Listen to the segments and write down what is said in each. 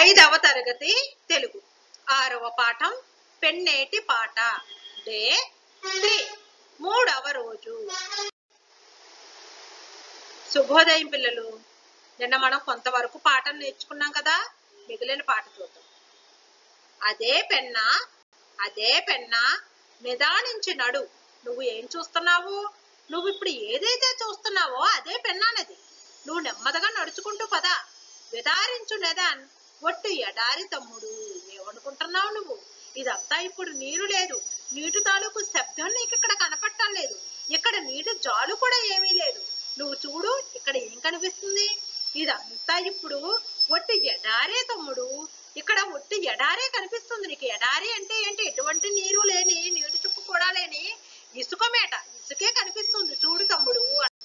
ఐదవ తరగతి తెలుగు ఆరవ పాఠం పెన్నేటి పాట డే త్రీ మూడవ రోజు శుభోదయం పిల్లలు నిన్న మనం కొంతవరకు పాఠం నేర్చుకున్నాం కదా మిగిలిన పాట చూద్దాం అదే పెన్న అదే పెన్న నిదానించి నడు నువ్వు ఏం చూస్తున్నావు నువ్వు ఇప్పుడు ఏదైతే చూస్తున్నావో అదే పెన్నానది నువ్వు నెమ్మదిగా నడుచుకుంటూ పదా విదారించు నెదాన్ ఒట్టు ఎడారి తమ్ముడు ఏమనుకుంటున్నావు నువ్వు ఇదంతా ఇప్పుడు నీరు లేదు నీటి తాలూకు శబ్దం నీకు ఇక్కడ కనపడటం లేదు ఇక్కడ నీటి జాలు కూడా ఏమీ లేదు నువ్వు చూడు ఇక్కడ ఏం కనిపిస్తుంది ఇదంతా ఇప్పుడు ఒట్టి ఎడారే తమ్ముడు ఇక్కడ ఒట్టి ఎడారే కనిపిస్తుంది నీకు ఎడారి అంటే ఏంటి ఎటువంటి నీరు లేని నీటి చుక్కు కూడా లేని ఇసుక మేట ఇసుకే కనిపిస్తుంది చూడు తమ్ముడు అన్నాడు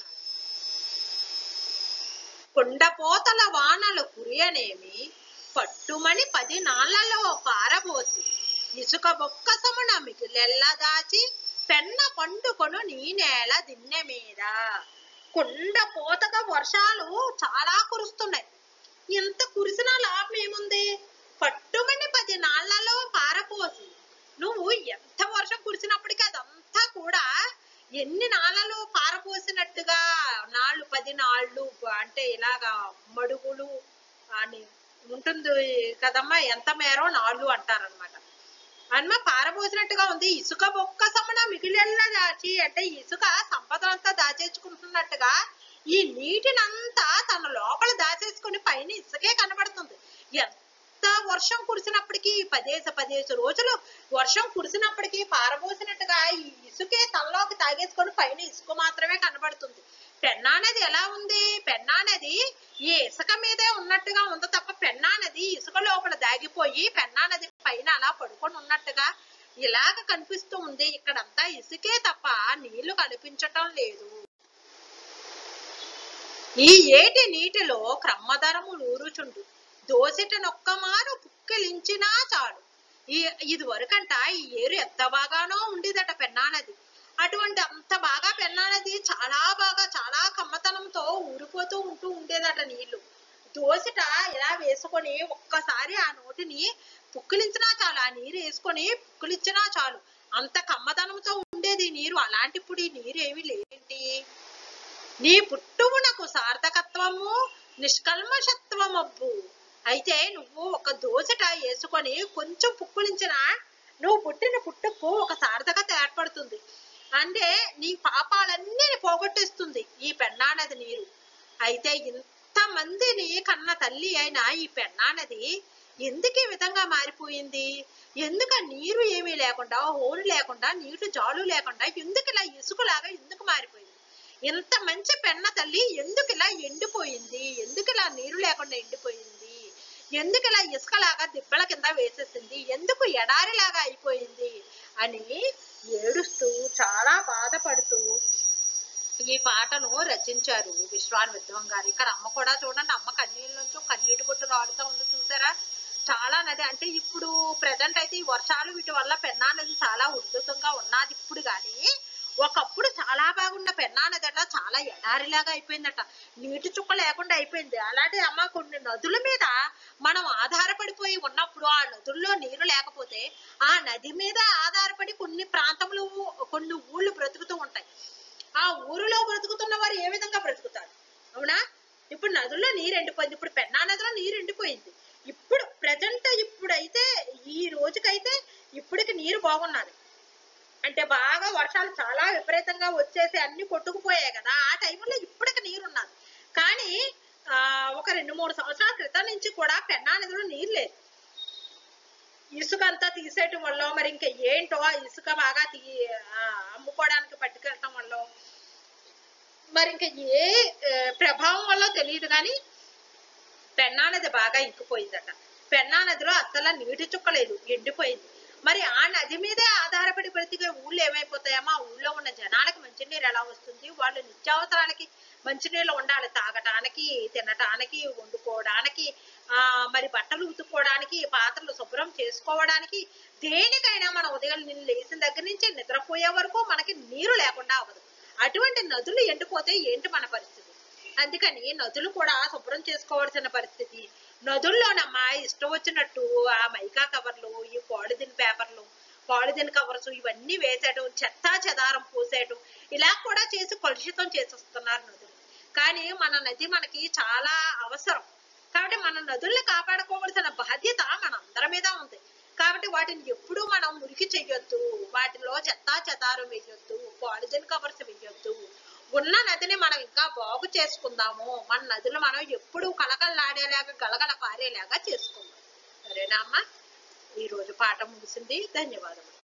కుండపోతల వానలు కురియనేమి పట్టుమని పది నాళ్లలో పారబోసి ఇసుక బొక్కసమున మిగిలెల్ల దాచి పెన్న పండుకొను నీ నేల దిన్నె మీద కుండ పోతగా వర్షాలు చాలా కురుస్తున్నాయి ఎంత కురిసినా లాభం ఏముంది పట్టుమని పది నాళ్లలో పారపోసి నువ్వు ఎంత వర్షం కురిసినప్పటికీ అదంతా కూడా ఎన్ని నాళ్ళలో పారపోసినట్టుగా నాళ్ళు పది నాళ్ళు అంటే ఇలాగా మడుగులు అని ఉంటుంది కదమ్మా ఎంత మేరో నాళ్ళు అంటారనమాట అన్న పారబోసినట్టుగా ఉంది ఇసుక బొక్క సమన మిగిలిన దాచి అంటే ఇసుక సంపద అంతా దాచేసుకుంటున్నట్టుగా ఈ నీటినంతా తన లోపల దాచేసుకుని పైన ఇసుకే కనబడుతుంది ఎంత వర్షం కురిసినప్పటికీ పదేసి పదేసి రోజులు వర్షం కురిసినప్పటికీ పారబోసినట్టుగా ఈ ఇసుకే తనలోకి తాగేసుకొని పైన ఇసుక మాత్రమే కనబడుతుంది పెన్నా నది ఎలా ఉంది పెన్నా నది ఈ ఇసుక మీదే ఉన్నట్టుగా ఉంది తప్ప పెన్నా నది ఇసుక లోపల దాగిపోయి పెన్నా నది పైన అలా పడుకొని ఉన్నట్టుగా ఇలాగ కనిపిస్తూ ఉంది ఇక్కడంతా ఇసుకే తప్ప నీళ్లు కనిపించటం లేదు ఈ ఏటి నీటిలో క్రమ్మధరములు ఊరుచుండు దోసిట నొక్కమారు పుక్కిలించినా చాలు ఈ ఇది వరకంట ఈ ఏరు ఎంత బాగానో ఉండేదట పెన్నానది అటువంటి అంత బాగా పెన్నానది చాలా బాగా చాలా కమ్మతనంతో ఊరిపోతూ ఉంటూ ఉండేదట నీళ్లు దోసిట ఇలా వేసుకొని ఒక్కసారి ఆ నోటిని పుక్కిలించినా చాలు ఆ నీరు వేసుకొని పుక్కిలించినా చాలు అంత కమ్మదనంతో ఉండేది నీరు అలాంటిప్పుడు ఈ నీరు ఏమీ లేదేంటి నీ పుట్టువునకు సార్థకత్వము నిష్కల్మషత్వమబ్బు అయితే నువ్వు ఒక దోసట వేసుకొని కొంచెం పుక్కులించిన నువ్వు పుట్టిన పుట్టుకు ఒక సార్థకత ఏర్పడుతుంది అంటే నీ పాపాలన్నీ పోగొట్టేస్తుంది ఈ పెన్నా నది నీరు అయితే ఇంత మందిని కన్న తల్లి అయిన ఈ పెన్నా నది ఎందుకు ఈ విధంగా మారిపోయింది ఎందుకు ఆ నీరు ఏమీ లేకుండా హోరు లేకుండా నీటి జాలు లేకుండా ఎందుకు ఇలా ఇసుకలాగా ఎందుకు మారిపోయింది ఇంత మంచి పెన్న తల్లి ఎందుకు ఇలా ఎండిపోయింది ఎందుకు ఇలా నీరు లేకుండా ఎండిపోయింది ఎందుకు ఇలా ఇసుకలాగా దిబ్బల కింద వేసేసింది ఎందుకు ఎడారిలాగా అయిపోయింది అని ఏడుస్తూ చాలా బాధపడుతూ ఈ పాటను రచించారు విశ్వామిత్రం గారు ఇక్కడ అమ్మ కూడా చూడండి అమ్మ కన్నీళ్ళ నుంచి కన్నీటి బొట్టు రాడుతూ ఉంది చూసారా చాలా నది అంటే ఇప్పుడు ప్రజెంట్ అయితే ఈ వర్షాలు వీటి వల్ల పెన్నా నది చాలా ఉధృతంగా ఉన్నది ఇప్పుడు కానీ ఒకప్పుడు చాలా బాగున్న పెన్నా నది అట్లా చాలా ఎడారిలాగా అయిపోయిందట నీటి చుక్క లేకుండా అయిపోయింది అలాంటి అమ్మ కొన్ని నదుల మీద మనం ఆధారపడిపోయి ఉన్నప్పుడు ఆ నదుల్లో నీరు లేకపోతే ఆ నది మీద ఆధారపడి కొన్ని ప్రాంతములు కొన్ని ఊళ్ళు బ్రతుకుతూ ఉంటాయి ఆ ఊరిలో బ్రతుకుతున్న వారు ఏ విధంగా బ్రతుకుతారు అవునా ఇప్పుడు నదుల్లో నీరు ఎండిపోయింది ఇప్పుడు పెన్నా నదిలో నీరు ఎండిపోయింది ఇప్పుడు ప్రజెంట్ ఇప్పుడైతే ఈ రోజుకైతే ఇప్పటికి నీరు బాగున్నది అంటే బాగా వర్షాలు చాలా విపరీతంగా వచ్చేసి అన్ని కొట్టుకుపోయాయి కదా ఆ టైంలో ఇప్పటికి నీరు ఉన్నది కానీ ఆ ఒక రెండు మూడు సంవత్సరాల క్రితం నుంచి కూడా పెన్నా నదిలో నీరు లేదు ఇసుక అంతా తీసేయటం వల్ల మరి ఇంకా ఏంటో ఆ ఇసుక బాగా తీ ఆ, అమ్ముకోవడానికి పట్టుకెళ్ళటం వల్ల మరి ఇంకా ఏ ఆ, ప్రభావం వల్ల తెలియదు కానీ పెన్నా నది బాగా ఇంకిపోయిందట పెన్నా నదిలో అసలు నీటి చుక్క లేదు ఎండిపోయింది మరి ఆ నది మీదే ఆధారపడి బ్రతికే ఊళ్ళు ఏమైపోతాయమ్మా ఆ ఊళ్ళో ఉన్న జనాలకి మంచినీరు ఎలా వస్తుంది వాళ్ళు నిత్యావసరాలకి మంచినీళ్ళు ఉండాలి తాగటానికి తినటానికి వండుకోవడానికి ఆ మరి బట్టలు ఉతుక్కోవడానికి పాత్రలు శుభ్రం చేసుకోవడానికి దేనికైనా మన ఉదయం నిన్ను లేచిన దగ్గర నుంచి నిద్రపోయే వరకు మనకి నీరు లేకుండా అవ్వదు అటువంటి నదులు ఎండిపోతే ఏంటి మన పరిస్థితి అందుకని నదులు కూడా శుభ్రం చేసుకోవాల్సిన పరిస్థితి నదుల్లోనమ్మా ఇష్టం మైకా కవర్లు ఈ పాలిథిన్ పేపర్లు పాలిథిన్ కవర్స్ ఇవన్నీ వేసేయడం చెత్తా చెదారం పోసేయడం ఇలా కూడా చేసి కలుషితం చేసేస్తున్నారు నదులు కానీ మన నది మనకి చాలా అవసరం కాబట్టి మన నదుల్ని కాపాడుకోవాల్సిన బాధ్యత మనందరి మీద ఉంది కాబట్టి వాటిని ఎప్పుడూ మనం మురికి చెయ్యొద్దు వాటిలో చెత్తా చెదారం వేయొద్దు పాలిథిన్ కవర్స్ వేయొద్దు ఉన్న నదిని మనం ఇంకా బాగు చేసుకుందాము మన నదులు మనం ఎప్పుడూ కలకల్లాడేలాగా గలగల పారేలాగా చేసుకుందాం సరేనా అమ్మా ఈ రోజు పాఠం ముగిసింది ధన్యవాదములు